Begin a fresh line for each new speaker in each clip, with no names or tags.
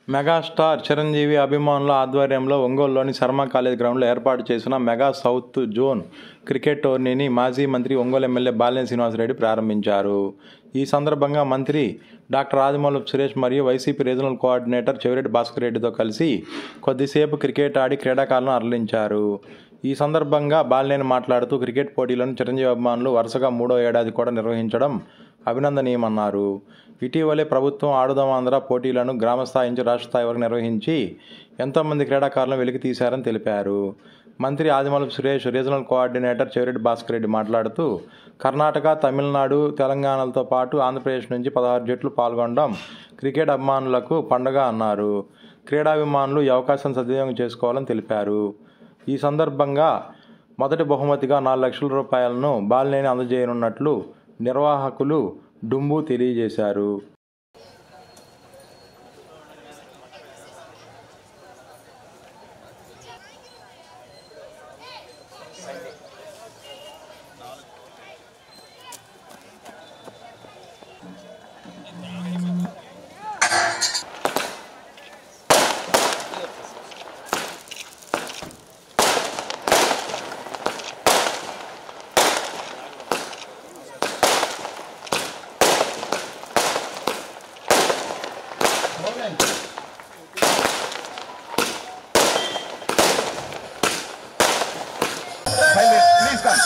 Megastar Chiranjeevi అభిమానుల ఆధ్వర్యంలో ఒంగోలులోని శర్మ కాలేజ్ గ్రౌండ్లో ఏర్పాటు చేసిన మెగా సౌత్ జోన్ క్రికెట్ టోర్నీని మాజీ మంత్రి ఒంగోలు ఎమ్మెల్యే బాలినేని శ్రీనివాసరెడ్డి ప్రారంభించారు ఈ సందర్భంగా మంత్రి డాక్టర్ ఆదిమూలపు సురేష్ మరియు వైసీపీ రీజనల్ కోఆర్డినేటర్ చెవిరెడ్డి భాస్కర్ రెడ్డితో కలిసి కొద్దిసేపు క్రికెట్ ఆడి క్రీడాకారులను అరలించారు ఈ సందర్భంగా బాలినేని మాట్లాడుతూ క్రికెట్ పోటీలను చిరంజీవి అభిమానులు వరుసగా మూడో ఏడాది కూడా నిర్వహించడం అభినందనీయమన్నారు ఇటీవలే ప్రభుత్వం ఆడుదాం ఆంధ్ర పోటీలను గ్రామ స్థాయి నుంచి రాష్ట్ర స్థాయి వరకు నిర్వహించి ఎంతోమంది క్రీడాకారులను వెలికి తీశారని తెలిపారు మంత్రి ఆదిమలపు సురేష్ రీజనల్ కోఆర్డినేటర్ చెవిరెడ్డి భాస్కర్ రెడ్డి మాట్లాడుతూ కర్ణాటక తమిళనాడు తెలంగాణలతో పాటు ఆంధ్రప్రదేశ్ నుంచి పదహారు జట్లు పాల్గొనడం క్రికెట్ అభిమానులకు పండగ అన్నారు క్రీడాభిమానులు ఈ అవకాశం సద్వినియోగం చేసుకోవాలని తెలిపారు ఈ సందర్భంగా మొదటి బహుమతిగా నాలుగు లక్షల రూపాయలను బాలినేని అందజేయనున్నట్లు నిర్వాహకులు డుంబు తెలియజేశారు
Please come.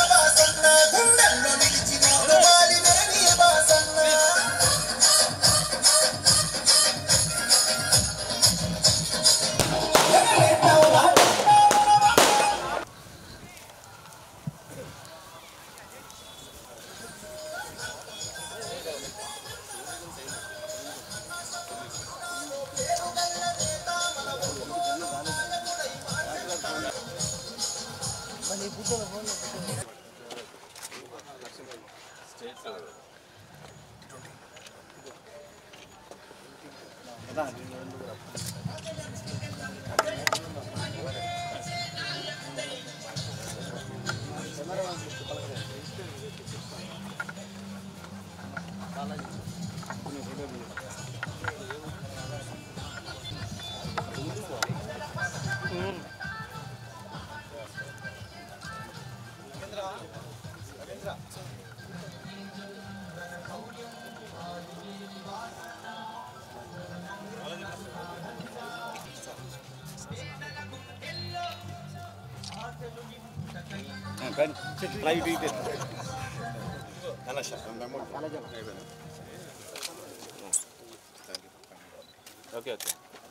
Okay okay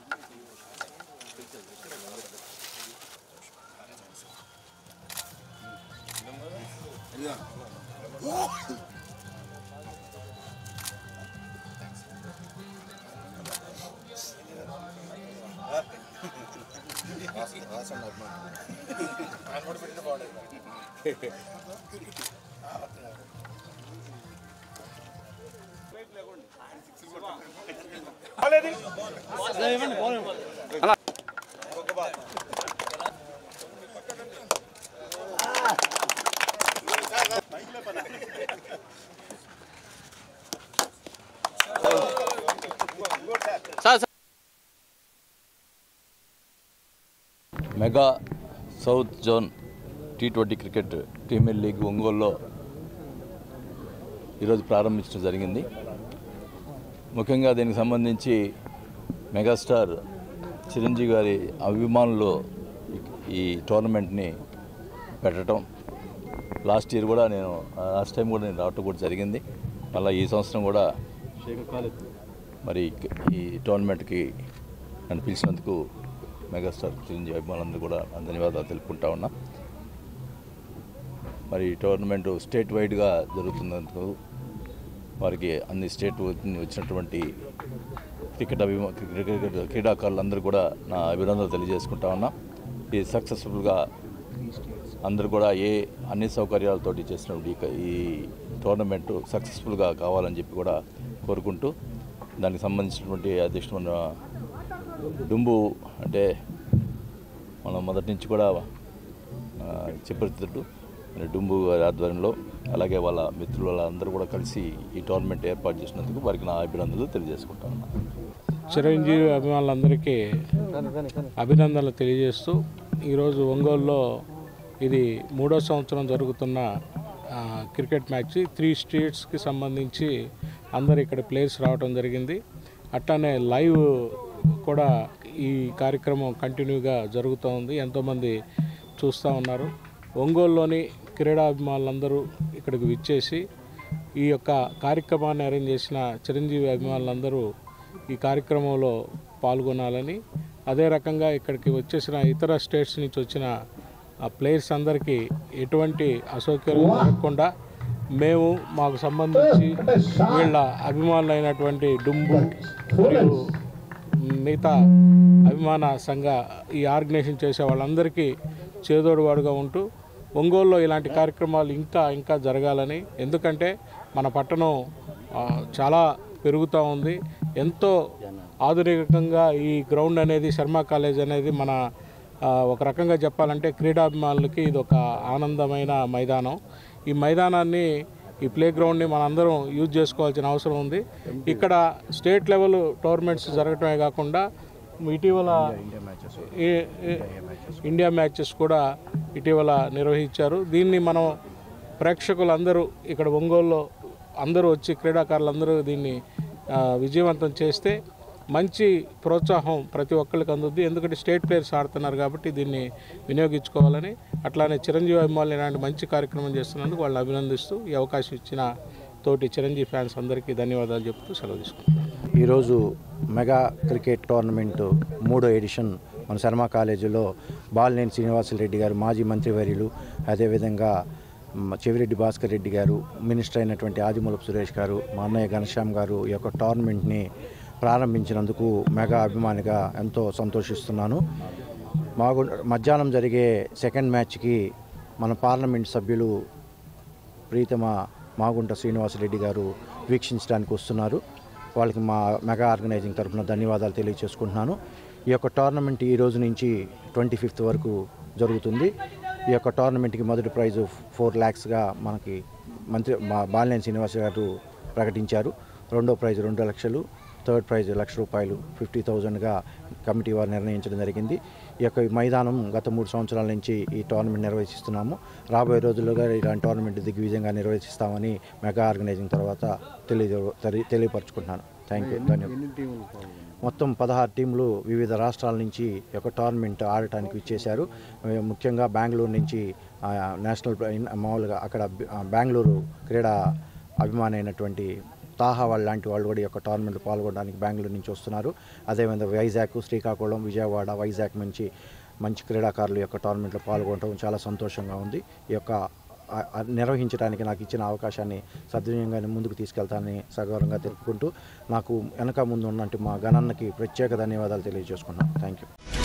mega south zone T twenty cricket premier league ఒంగోలులో ఈరోజు ప్రారంభించడం జరిగింది ముఖ్యంగా దీనికి సంబంధించి మెగాస్టార్ చిరంజీవి గారి అభిమానులు ఈ- ఈ టోర్నమెంట్ని పెట్టడం లాస్ట్ ఇయర్ కూడా నేను లాస్ట్ టైం కూడా నేను రావటం కూడా జరిగింది మళ్ళీ ఈ సంవత్సరం కూడా మరి ఈ టోర్నమెంట్కి నన్ను పిలిచినందుకు మెగాస్టార్ చిరంజీవి అభిమానులందరూ కూడా నా ధన్యవాదాలు తెలుపుకుంటా ఉన్నా మరి ఈ టోర్నమెంట్ స్టేట్ వైడ్గా జరుగుతున్నందుకు వారికి అన్ని స్టేట్ వచ్చినటువంటి క్రికెట్ అభిమా క్రికెట్ క్రీడాకారులందరూ కూడా నా అభినందనలు తెలియజేసుకుంటా ఉన్నా ఇది సక్సెస్ఫుల్గా అందరూ కూడా ఏ అన్ని సౌకర్యాలతోటి చేసినటువంటి ఈ క- ఈ టోర్నమెంట్ సక్సెస్ఫుల్గా కావాలని చెప్పి కూడా కోరుకుంటూ దానికి సంబంధించినటువంటి అధ్యక్షుడు మన డుంబు అంటే మనం మొదటి నుంచి కూడా ఆ, చెప్పేటట్టు మరి డుంబు గారి ఆధ్వర్యంలో అలాగే వాళ్ళ మిత్రుల అందరూ కూడా కలిసి ఈ టోర్నమెంట్ ఏర్పాటు చేసినందుకు వారికి నా అభినందనలు తెలియజేసుకుంటా ఉన్నాను
చిరంజీవి అభిమానులందరికీ అభినందనలు తెలియజేస్తూ ఈరోజు ఒంగోలులో ఇది మూడో సంవత్సరం జరుగుతున్న ఆ, క్రికెట్ మ్యాచ్ త్రీ స్టేట్స్కి సంబంధించి అందరు ఇక్కడ ప్లేయర్స్ రావడం జరిగింది అట్లానే లైవ్ కూడా ఈ కార్యక్రమం కంటిన్యూగా జరుగుతూ ఉంది ఎంతోమంది చూస్తూ ఉన్నారు ఒంగోలులోని క్రీడాభిమానులందరూ ఇక్కడికి విచ్చేసి ఈ యొక్క కార్యక్రమాన్ని అరేంజ్ చేసిన చిరంజీవి అభిమానులందరూ ఈ కార్యక్రమంలో పాల్గొనాలని అదే రకంగా ఇక్కడికి వచ్చేసిన ఇతర స్టేట్స్ నుంచి వచ్చిన ఆ ప్లేయర్స్ అందరికీ ఎటువంటి అసౌకర్యం జరగకుండా మేము మాకు సంబంధించి వీళ్ళ అభిమానులైనటువంటి డుంబు మరియు మిగతా అభిమాన సంఘ ఈ ఆర్గనైజేషన్ చేసే వాళ్ళందరికీ చేదోడువాడుగా ఉంటూ ఒంగోలులో ఇలాంటి కార్యక్రమాలు ఇంకా ఇంకా జరగాలని ఎందుకంటే మన పట్టణం ఆ, చాలా పెరుగుతూ ఉంది ఎంతో ఆధునికంగా ఈ గ్రౌండ్ అనేది శర్మ కాలేజ్ అనేది మన ఆ, ఒక రకంగా చెప్పాలంటే క్రీడాభిమానులకి ఇది ఒక ఆనందమైన మైదానం ఈ మైదానాన్ని ఈ ప్లే గ్రౌండ్ని మనందరం యూజ్ చేసుకోవాల్సిన అవసరం ఉంది ఇక్కడ స్టేట్ లెవెల్ టోర్నమెంట్స్ జరగటమే కాకుండా ఇటీవల ఈ- ఈ- ఇండియా మ్యాచెస్ కూడా ఇటీవల నిర్వహించారు దీన్ని మనం ప్రేక్షకులందరూ ఇక్కడ ఒంగోలులో అందరూ వచ్చి క్రీడాకారులందరూ దీన్ని ఆ, విజయవంతం చేస్తే మంచి ప్రోత్సాహం ప్రతి ఒక్కరికి అందుద్ది ఎందుకంటే స్టేట్ ప్లేయర్స్ ఆడుతున్నారు కాబట్టి దీన్ని వినియోగించుకోవాలని అట్లానే చిరంజీవి అభిమానులు ఇలాంటి మంచి కార్యక్రమం చేస్తున్నందుకు వాళ్ళని అభినందిస్తూ ఈ అవకాశం ఇచ్చిన తోటి చిరంజీవి ఫ్యాన్స్ అందరికీ ధన్యవాదాలు చెప్తూ సెలవు తీసుకుంటున్నాను
ఈరోజు మెగా క్రికెట్ టోర్నమెంట్ మూడో ఎడిషన్ మన శర్మ కాలేజీలో బాలినేని శ్రీనివాసరెడ్డి గారు మాజీ మంత్రివర్యులు అదేవిధంగా మ, చెవిరెడ్డి భాస్కర్ రెడ్డి గారు మినిస్టర్ అయినటువంటి ఆదిమూలపు సురేష్ గారు మా అన్నయ్య ఘనశ్యామ్ గారు ఈ యొక్క టోర్నమెంట్ని ప్రారంభించినందుకు మెగా అభిమానిగా ఎంతో సంతోషిస్తున్నాను మాకు మధ్యాహ్నం జరిగే సెకండ్ మ్యాచ్కి మన పార్లమెంట్ సభ్యులు ప్రీతమ మాగుంట శ్రీనివాసరెడ్డి గారు వీక్షించడానికి వస్తున్నారు వాళ్ళకి మా మెగా ఆర్గనైజింగ్ తరఫున ధన్యవాదాలు తెలియజేసుకుంటున్నాను ఈ యొక్క టోర్నమెంట్ ఈ రోజు నుంచి ట్వంటీ ఫిఫ్త్ వరకు జరుగుతుంది ఈ యొక్క టోర్నమెంట్కి మొదటి ప్రైజు ఫోర్ ల్యాక్స్గా మనకి మంత్రి మా బాలినేని శ్రీనివాస్ గారు ప్రకటించారు రెండో ప్రైజ్ రెండు లక్షలు థర్డ్ ప్రైజ్ లక్ష రూపాయలు ఫిఫ్టీ థౌజండ్గా కమిటీ వారు నిర్ణయించడం జరిగింది ఈ యొక్క మైదానం గత మూడు సంవత్సరాల నుంచి ఈ టోర్నమెంట్ నిర్వహిస్తున్నాము రాబోయే రోజుల్లోగా ఇలాంటి టోర్నమెంట్ దిగ్విజయంగా నిర్వహిస్తామని మెగా ఆర్గనైజింగ్ తర్వాత తెలియ తెలి- తెలియపరచుకుంటున్నాను థ్యాంక్ యూ ధన్యవాదాలు మొత్తం పదహారు టీంలు వివిధ రాష్ట్రాల నుంచి ఈ యొక్క టోర్నమెంట్ ఆడటానికి ఇచ్చేశారు ఆ, ముఖ్యంగా బెంగళూరు నుంచి ఆ, నేషనల్ ప్ర- మామూలుగా అక్కడ బి- ఆ, బెంగళూరు క్రీడా అభిమాని అయినటువంటి తాహా వాళ్ళు లాంటి వాళ్ళు కూడా ఈ యొక్క టోర్నమెంట్లో పాల్గొనడానికి బెంగళూరు నుంచి వస్తున్నారు అదేవిధంగా వైజాగ్ శ్రీకాకుళం విజయవాడ వైజాగ్ నుంచి మంచి క్రీడాకారులు ఈ యొక్క టోర్నమెంట్లో పాల్గొనడం చాలా సంతోషంగా ఉంది ఈ యొక్క ఆ- ఆ నిర్వహించడానికి నాకు ఇచ్చిన అవకాశాన్ని సద్వినియోగంగా ముందుకు తీసుకెళ్తానని సగౌరవంగా తెలుపుకుంటూ నాకు వెనక ముందు ఉన్నట్టు మా గణన్నకి ప్రత్యేక ధన్యవాదాలు తెలియజేసుకున్నాను థ్యాంక్ యూ